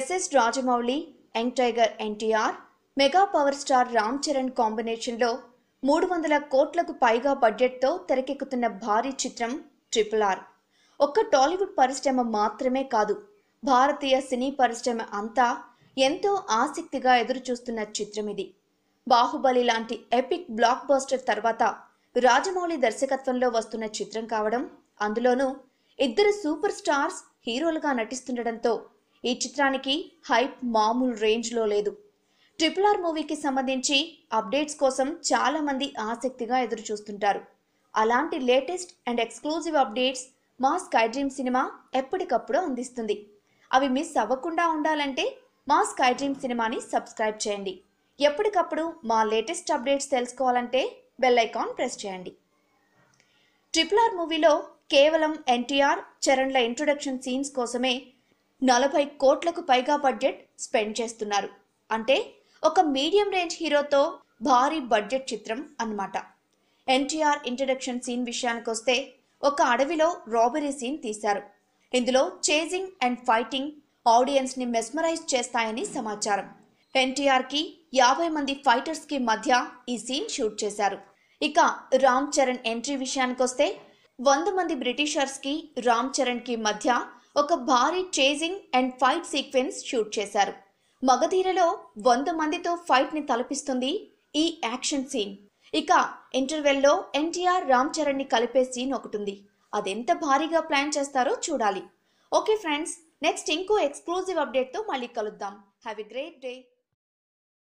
SS Rajamouli young tiger NTR mega power star Ram Charan కాంబినేషన్లో మూడు వందల కోట్లకు పైగా బడ్జెట్తో తెరకెక్కుతున్న భారీ చిత్రం ట్రిపుల్ ఆర్ ఒక్క టాలీవుడ్ పరిశ్రమ మాత్రమే కాదు భారతీయ సినీ పరిశ్రమ అంతా ఎంతో ఆసక్తిగా ఎదురుచూస్తున్న చిత్రం ఇది బాహుబలి లాంటి ఎపిక్ బ్లాక్ బస్టర్ తర్వాత రాజమౌళి దర్శకత్వంలో వస్తున్న చిత్రం కావడం అందులోనూ ఇద్దరు సూపర్ స్టార్స్ హీరోలుగా నటిస్తుండటంతో ఈ చిత్రానికి హైప్ మామూలు రేంజ్లో లేదు ట్రిపుల్ ఆర్ మూవీకి సంబంధించి అప్డేట్స్ కోసం చాలా మంది ఆసక్తిగా ఎదురు చూస్తుంటారు అలాంటి లేటెస్ట్ అండ్ ఎక్స్క్లూజివ్ అప్డేట్స్ మా స్కై డ్రీమ్ సినిమా ఎప్పటికప్పుడు అందిస్తుంది అవి మిస్ అవ్వకుండా ఉండాలంటే మా స్కై డ్రీమ్ సినిమాని సబ్స్క్రైబ్ చేయండి ఎప్పటికప్పుడు మా లేటెస్ట్ అప్డేట్స్ తెలుసుకోవాలంటే బెల్ ఐకాన్ ప్రెస్ చేయండి ట్రిపుల్ ఆర్ మూవీలో కేవలం ఎన్టీఆర్ చరణ్ల ఇంట్రొడక్షన్ సీన్స్ కోసమే నలభై కోట్లకు పైగా బడ్జెట్ స్పెండ్ చేస్తున్నారు అంటే ఒక మీడియం రేంజ్ హీరోతో భారీ బడ్జెట్ చిత్రం అన్నమాట ఎన్టీఆర్ ఇంట్రడక్షన్ సీన్ విషయానికి వస్తే ఒక అడవిలో రాబరీ సీన్ తీశారు ఇందులో చేజింగ్ అండ్ ఫైటింగ్ ఆడియన్స్ ని మెస్మరైజ్ చేస్తాయని సమాచారం ఎన్టీఆర్ కి యాభై మంది ఫైటర్స్ కి మధ్య ఈ సీన్ షూట్ చేశారు ఇక రామ్ చరణ్ ఎంట్రీ విషయానికి వస్తే వంద మంది బ్రిటిషర్స్ కి రామ్ చరణ్ కి మధ్య ఒక భారీ chasing and fight sequence shoot చేశారు మగధీరలో వంద మందితో ఫైట్ ని తలపిస్తుంది ఈ యాక్షన్ సీన్ ఇక ఇంటర్వెల్లో ఎన్టీఆర్ రామ్ చరణ్ ని కలిపే సీన్ ఒకటి ఉంది అదెంత భారీగా ప్లాన్ చేస్తారో చూడాలి ఓకే ఫ్రెండ్స్ నెక్స్ట్ ఇంకో ఎక్స్క్లూజివ్ అప్డేట్తో మళ్ళీ కలుద్దాం హ్యావ్ ఎ గ్రేట్ డే